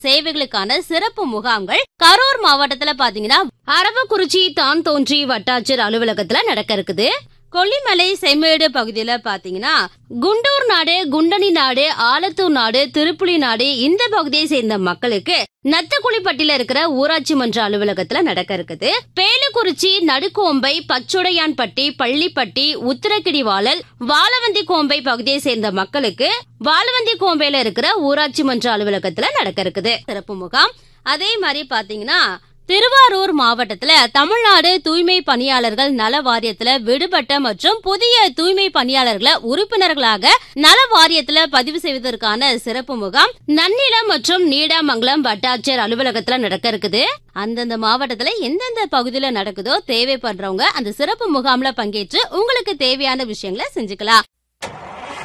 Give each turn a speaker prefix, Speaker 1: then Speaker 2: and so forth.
Speaker 1: சேவைகளுக்கான சிறப்பு முகாம்கள் கரூர் மாவட்டத்துல பாத்தீங்கன்னா அரவக்குறிச்சி தான் தோன்றி வட்டாட்சியர் அலுவலகத்துல நடக்க இருக்குது கொல்லிமலை செம்மேடு பகுதியில பாத்தீங்கன்னா குண்டூர் நாடு குண்டனி நாடு ஆலத்தூர் நாடு திருப்புலி நாடு இந்த பகுதியை சேர்ந்த மக்களுக்கு நத்தக்குழிப்பட்டில இருக்கிற ஊராட்சி மன்ற அலுவலகத்துல நடக்க இருக்குது பேலுக்குறிச்சி நடுக்கோம்பை பச்சுடையான்பட்டி பள்ளிப்பட்டி உத்திரக்கிடிவாளல் வாழவந்தி கோம்பை பகுதியை சேர்ந்த மக்களுக்கு வாழவந்தி கோம்பையில இருக்கிற ஊராட்சி மன்ற அலுவலகத்துல நடக்க இருக்குது சிறப்பு முகாம் அதே மாதிரி பாத்தீங்கன்னா திருவாரூர் மாவட்டத்துல தமிழ்நாடு தூய்மை பணியாளர்கள் நல வாரியத்துல விடுபட்ட மற்றும் புதிய தூய்மை பணியாளர்களை உறுப்பினர்களாக நல வாரியத்துல பதிவு செய்வதற்கான சிறப்பு முகாம் நன்னிலம் மற்றும் நீடாமங்கலம் வட்டாட்சியர் அலுவலகத்துல நடக்க இருக்குது அந்தந்த மாவட்டத்துல எந்தெந்த பகுதியில நடக்குதோ தேவைப்படுறவங்க அந்த சிறப்பு முகாம்ல பங்கேற்று உங்களுக்கு தேவையான விஷயங்களை செஞ்சுக்கலாம்